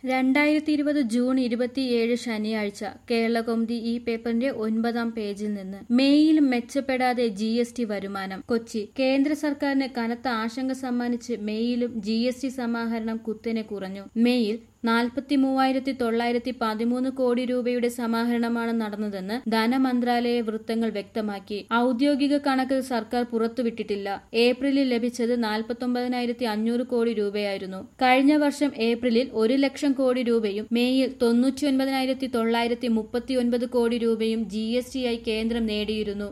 രണ്ടായിരത്തി ഇരുപത് ജൂൺ ഇരുപത്തിയേഴ് ശനിയാഴ്ച കേരളകൗമുദി ഈ പേപ്പറിന്റെ ഒൻപതാം പേജിൽ നിന്ന് മേയിൽ മെച്ചപ്പെടാതെ ജി എസ് ടി വരുമാനം കൊച്ചി കേന്ദ്ര സർക്കാരിന് കനത്ത ആശങ്ക സമ്മാനിച്ച് മേയിലും ജി എസ് ടി സമാഹരണം കുത്തനെ കുറഞ്ഞു മേയിൽ നാൽപ്പത്തി മൂവായിരത്തി തൊള്ളായിരത്തി പതിമൂന്ന് കോടി രൂപയുടെ സമാഹരണമാണ് നടന്നതെന്ന് ധനമന്ത്രാലയ വൃത്തങ്ങൾ വ്യക്തമാക്കി ഔദ്യോഗിക കണക്ക് സർക്കാർ പുറത്തുവിട്ടിട്ടില്ല ഏപ്രിലിൽ ലഭിച്ചത് നാൽപ്പത്തൊമ്പതിനായിരത്തി അഞ്ഞൂറ് കോടി രൂപയായിരുന്നു കഴിഞ്ഞ വർഷം ഏപ്രിലിൽ ഒരു ലക്ഷം കോടി രൂപയും മേയിൽ തൊണ്ണൂറ്റി ഒൻപതിനായിരത്തി തൊള്ളായിരത്തി മുപ്പത്തി ഒൻപത് കോടി രൂപയും ജി എസ് ടി ആയി കേന്ദ്രം നേടിയിരുന്നു